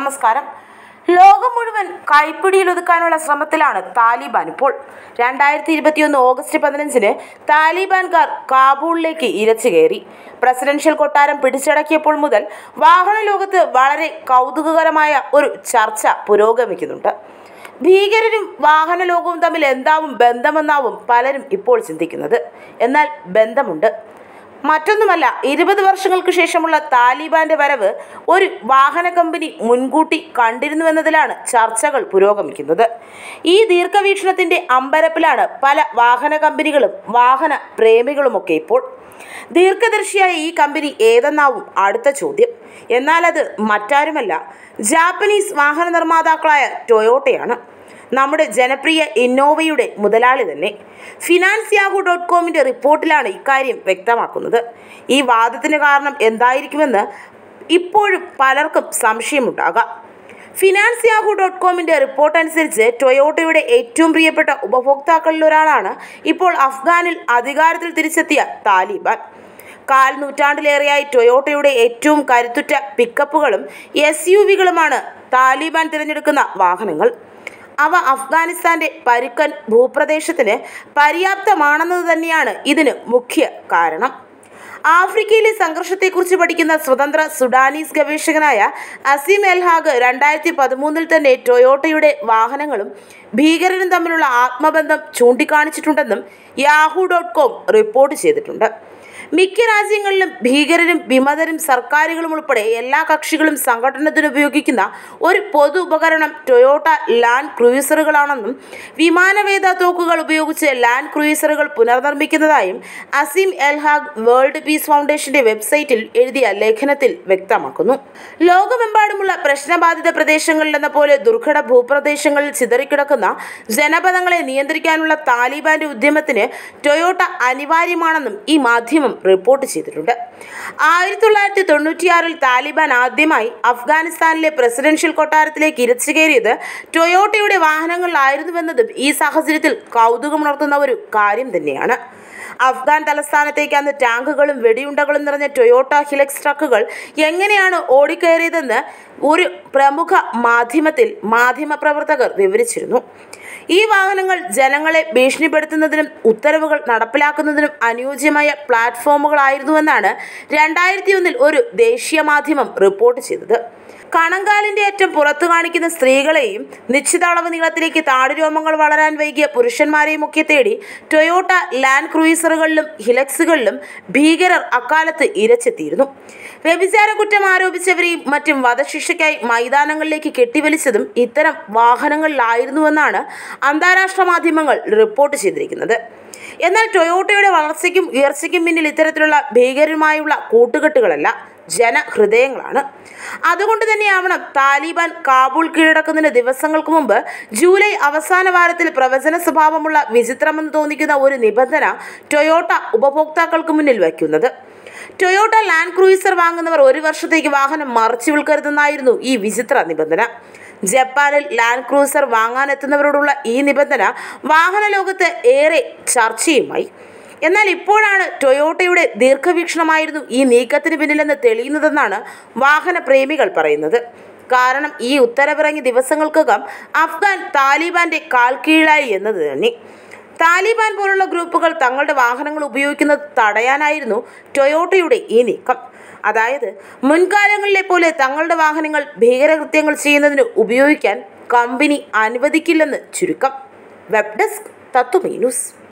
നമസ്കാരം ലോകം മുഴുവൻ കൈപ്പിടിയിൽ ഒതുക്കാനുള്ള ശ്രമത്തിലാണ് താലിബാൻ ഇപ്പോൾ രണ്ടായിരത്തി ഇരുപത്തിയൊന്ന് ഓഗസ്റ്റ് പതിനഞ്ചിന് താലിബാൻകാർ കാബൂളിലേക്ക് ഇരച്ചു കയറി പ്രസിഡൻഷ്യൽ കൊട്ടാരം പിടിച്ചടക്കിയപ്പോൾ മുതൽ വാഹന ലോകത്ത് വളരെ കൗതുകകരമായ ഒരു ചർച്ച പുരോഗമിക്കുന്നുണ്ട് ഭീകരരും വാഹന ലോകവും തമ്മിൽ എന്താവും ബന്ധമെന്നാവും പലരും ഇപ്പോൾ ചിന്തിക്കുന്നത് എന്നാൽ ബന്ധമുണ്ട് മറ്റൊന്നുമല്ല ഇരുപത് വർഷങ്ങൾക്ക് ശേഷമുള്ള താലിബാന്റെ വരവ് ഒരു വാഹന കമ്പനി മുൻകൂട്ടി കണ്ടിരുന്നുവെന്നതിലാണ് ചർച്ചകൾ പുരോഗമിക്കുന്നത് ഈ ദീർഘവീക്ഷണത്തിന്റെ അമ്പരപ്പിലാണ് പല വാഹന കമ്പനികളും വാഹന പ്രേമികളുമൊക്കെ ഇപ്പോൾ ദീർഘദർശിയായ ഈ കമ്പനി ഏതെന്നാവും അടുത്ത ചോദ്യം എന്നാൽ അത് മറ്റാരുമല്ല ജാപ്പനീസ് വാഹന നിർമ്മാതാക്കളായ ടൊയോട്ടയാണ് നമ്മുടെ ജനപ്രിയ ഇന്നോവയുടെ മുതലാളി തന്നെ ഫിനാൻസ് യാഹു ഡോട്ട് കോമിൻ്റെ റിപ്പോർട്ടിലാണ് ഇക്കാര്യം വ്യക്തമാക്കുന്നത് ഈ വാദത്തിന് കാരണം എന്തായിരിക്കുമെന്ന് ഇപ്പോഴും പലർക്കും സംശയമുണ്ടാകാം ഫിനാൻസ് യാഹു ഡോട്ട് കോമിൻ്റെ റിപ്പോർട്ട് അനുസരിച്ച് ടൊയോട്ടയുടെ ഏറ്റവും പ്രിയപ്പെട്ട ഉപഭോക്താക്കളിൽ ഒരാളാണ് ഇപ്പോൾ അഫ്ഗാനിൽ അധികാരത്തിൽ തിരിച്ചെത്തിയ താലിബാൻ കാൽ നൂറ്റാണ്ടിലേറെയായി ടൊയോട്ടയുടെ ഏറ്റവും കരുത്തുറ്റ പിക്കപ്പുകളും എസ് യു വികളുമാണ് താലിബാൻ തിരഞ്ഞെടുക്കുന്ന വാഹനങ്ങൾ അവ അഫ്ഗാനിസ്ഥാന്റെ പരുക്കൻ ഭൂപ്രദേശത്തിന് പര്യാപ്തമാണെന്നത് തന്നെയാണ് ഇതിന് മുഖ്യ കാരണം ആഫ്രിക്കയിലെ സംഘർഷത്തെക്കുറിച്ച് പഠിക്കുന്ന സ്വതന്ത്ര സുഡാനീസ് ഗവേഷകനായ അസീം എൽഹാഗ് രണ്ടായിരത്തി പതിമൂന്നിൽ തന്നെ ടൊയോട്ടയുടെ വാഹനങ്ങളും ഭീകരരും തമ്മിലുള്ള ആത്മബന്ധം ചൂണ്ടിക്കാണിച്ചിട്ടുണ്ടെന്നും യാഹു ഡോട്ട് കോം റിപ്പോർട്ട് ചെയ്തിട്ടുണ്ട് മിക്ക രാജ്യങ്ങളിലും ഭീകരരും വിമതരും സർക്കാരുകളും ഉൾപ്പെടെ എല്ലാ കക്ഷികളും സംഘടനത്തിന് ഉപയോഗിക്കുന്ന ഒരു പൊതു ഉപകരണം ടൊയോട്ട ലാൻഡ് ക്രൂയിസറുകളാണെന്നും വിമാനവേദ തോക്കുകൾ ഉപയോഗിച്ച് ലാൻഡ് ക്രൂയിസറുകൾ പുനർനിർമ്മിക്കുന്നതായും അസീം എൽഹാഗ് വേൾഡ് പീസ് ഫൗണ്ടേഷന്റെ വെബ്സൈറ്റിൽ എഴുതിയ ലേഖനത്തിൽ വ്യക്തമാക്കുന്നു ലോകമെമ്പാടുമുള്ള പ്രശ്നബാധിത പ്രദേശങ്ങളിലെന്ന പോലെ ദുർഘട ഭൂപ്രദേശങ്ങളിൽ ചിതറിക്കിടക്കുന്ന ജനപദങ്ങളെ നിയന്ത്രിക്കാനുള്ള താലിബാന്റെ ഉദ്യമത്തിന് ടൊയോട്ട അനിവാര്യമാണെന്നും ഈ മാധ്യമം റിപ്പോർട്ട് ചെയ്തിട്ടുണ്ട് ആയിരത്തി തൊള്ളായിരത്തി തൊണ്ണൂറ്റിയാറിൽ താലിബാൻ ആദ്യമായി അഫ്ഗാനിസ്ഥാനിലെ പ്രസിഡൻഷ്യൽ കൊട്ടാരത്തിലേക്ക് ഇരച്ചു കയറിയത് ടൊയോട്ടയുടെ വാഹനങ്ങളിലായിരുന്നുവെന്നതും ഈ സാഹചര്യത്തിൽ കൗതുകമുണർത്തുന്ന ഒരു കാര്യം തന്നെയാണ് അഫ്ഗാൻ തലസ്ഥാനത്തേക്ക് അന്ന് ടാങ്കുകളും വെടിയുണ്ടകളും നിറഞ്ഞ ടൊയോട്ട ഹിലക്സ് ട്രക്കുകൾ എങ്ങനെയാണ് ഓടിക്കയറിയതെന്ന് ഒരു പ്രമുഖ മാധ്യമത്തിൽ മാധ്യമപ്രവർത്തകർ വിവരിച്ചിരുന്നു ഈ വാഹനങ്ങൾ ജനങ്ങളെ ഭീഷണിപ്പെടുത്തുന്നതിനും ഉത്തരവുകൾ നടപ്പിലാക്കുന്നതിനും അനുയോജ്യമായ പ്ലാറ്റ്ഫോമുകളായിരുന്നുവെന്നാണ് രണ്ടായിരത്തി ഒന്നിൽ ഒരു ദേശീയ മാധ്യമം റിപ്പോർട്ട് ചെയ്തത് കണങ്കാലിന്റെ അറ്റം പുറത്തു കാണിക്കുന്ന സ്ത്രീകളെയും നിശ്ചിത അളവ് നീളത്തിലേക്ക് താടിരോമങ്ങൾ വളരാൻ വൈകിയ പുരുഷന്മാരെയും ഒക്കെ തേടി ടൊയോട്ട ലാൻഡ് ക്രൂയിസറുകളിലും ഹിലക്സുകളിലും ഭീകരർ അക്കാലത്ത് ഇരച്ചെത്തിയിരുന്നു വ്യഭിചാര കുറ്റം ആരോപിച്ചവരെയും മറ്റും വധശിക്ഷയ്ക്കായി മൈതാനങ്ങളിലേക്ക് കെട്ടിവലിച്ചതും ഇത്തരം വാഹനങ്ങളിലായിരുന്നുവെന്നാണ് അന്താരാഷ്ട്ര മാധ്യമങ്ങൾ റിപ്പോർട്ട് ചെയ്തിരിക്കുന്നത് എന്നാൽ ടൊയോട്ടയുടെ വളർച്ചയ്ക്കും ഉയർച്ചയ്ക്കും പിന്നിൽ ഇത്തരത്തിലുള്ള ഭീകരരുമായുള്ള കൂട്ടുകെട്ടുകളല്ല ജനഹൃദയങ്ങളാണ് അതുകൊണ്ട് തന്നെയാവണം താലിബാൻ കാബൂൾ കീഴടക്കുന്നതിന് ദിവസങ്ങൾക്ക് മുമ്പ് ജൂലൈ അവസാന വാരത്തിൽ പ്രവചന സ്വഭാവമുള്ള വിചിത്രമെന്ന് തോന്നിക്കുന്ന ഒരു നിബന്ധന ടൊയോട്ട ഉപഭോക്താക്കൾക്ക് മുന്നിൽ വയ്ക്കുന്നത് ടൊയോട്ട ലാൻഡ് ക്രൂയിസർ വാങ്ങുന്നവർ ഒരു വർഷത്തേക്ക് വാഹനം മറച്ചു വിൽക്കരുതെന്നായിരുന്നു ഈ വിചിത്ര നിബന്ധന ജപ്പാനിൽ ലാൻഡ് ക്രൂസർ വാങ്ങാനെത്തുന്നവരോടുള്ള ഈ നിബന്ധന വാഹന ലോകത്ത് ഏറെ ചർച്ചയുമായി എന്നാൽ ഇപ്പോഴാണ് ടൊയോട്ടയുടെ ദീർഘവീക്ഷണമായിരുന്നു ഈ നീക്കത്തിന് പിന്നിലെന്ന് തെളിയുന്നതെന്നാണ് വാഹന പ്രേമികൾ പറയുന്നത് കാരണം ഈ ഉത്തരവിറങ്ങിയ ദിവസങ്ങൾക്കകം അഫ്ഗാൻ താലിബാന്റെ കാൽക്കീഴായി എന്നത് തന്നെ താലിബാൻ പോലുള്ള ഗ്രൂപ്പുകൾ തങ്ങളുടെ വാഹനങ്ങൾ ഉപയോഗിക്കുന്നത് തടയാനായിരുന്നു ടൊയോട്ടയുടെ ഈ നീക്കം അതായത് മുൻകാലങ്ങളിലെ പോലെ തങ്ങളുടെ വാഹനങ്ങൾ ഭീകരകൃത്യങ്ങൾ ചെയ്യുന്നതിന് ഉപയോഗിക്കാൻ കമ്പനി അനുവദിക്കില്ലെന്ന് ചുരുക്കം വെബ് ഡെസ്ക് തത്വമേ ന്യൂസ്